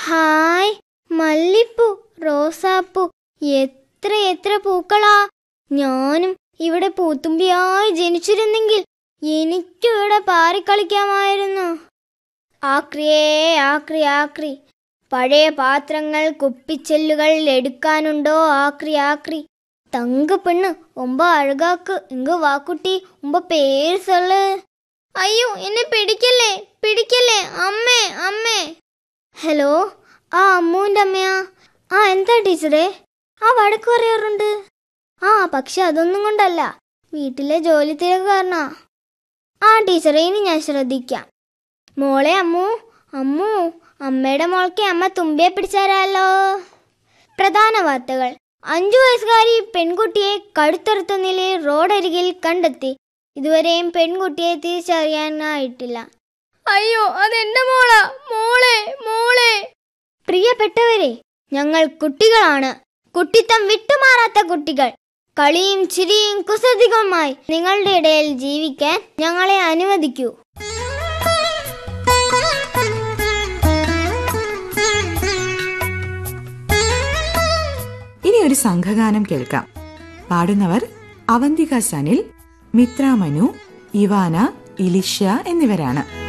hi മല്ലിപ്പൂ റോസാപ്പൂ എത്ര എത്ര പൂക്കളാ ഞാനും ഇവിടെ പൂത്തുമ്പിയായി ജനിച്ചിരുന്നെങ്കിൽ എനിക്കും ഇവിടെ പാറിക്കളിക്കാമായിരുന്നു ആക്രിയേ ആക്രി ആക്രി പഴയ പാത്രങ്ങൾ കുപ്പിച്ചെല്ലുകൾ എടുക്കാനുണ്ടോ ആക്രി ആക്രി തങ്ക പെണ്ണ് ഒമ്പ അഴകാക്ക് ഇങ്ക വാക്കുട്ടി ഉമ്പ പേര് സൊല്ല് അയ്യോ എന്നെ പിടിക്കല്ലേ പിടിക്കല്ലേ അമ്മേ അമ്മേ ഹലോ ആ അമ്മുവിൻ്റെ അമ്മയാ ആ എന്താ ടീച്ചറേ ആ വഴക്ക് പറയാറുണ്ട് ആ പക്ഷെ അതൊന്നും കൊണ്ടല്ല വീട്ടിലെ ജോലി തിരക്ക് കാരണ ആ ടീച്ചറെ ഇനി ഞാൻ ശ്രദ്ധിക്കാം മോളെ അമ്മു അമ്മു അമ്മയുടെ മോൾക്ക് അമ്മ തുമ്പിയെ പിടിച്ചാരാലോ പ്രധാന വാർത്തകൾ അഞ്ചു വയസ്സുകാരി പെൺകുട്ടിയെ കടുത്തറുത്ത നിലയിൽ റോഡരികിൽ കണ്ടെത്തി ഇതുവരെയും പെൺകുട്ടിയെ തിരിച്ചറിയാനായിട്ടില്ല അയ്യോ അതെന്റെ മോളാ മോളെ മോളെ പ്രിയപ്പെട്ടവരെ ഞങ്ങൾ കുട്ടികളാണ് കുട്ടിത്തം വിട്ടുമാറാത്ത കുട്ടികൾ കളിയും ചിരിയും കുസൃതികളുമായി നിങ്ങളുടെ ഇടയിൽ ജീവിക്കാൻ ഞങ്ങളെ അനുവദിക്കൂ ഇനി ഒരു സംഘഗാനം കേൾക്കാം പാടുന്നവർ അവന്തിക സനിൽ മിത്ര മനു ഇവാന ഇലിഷ്യ എന്നിവരാണ്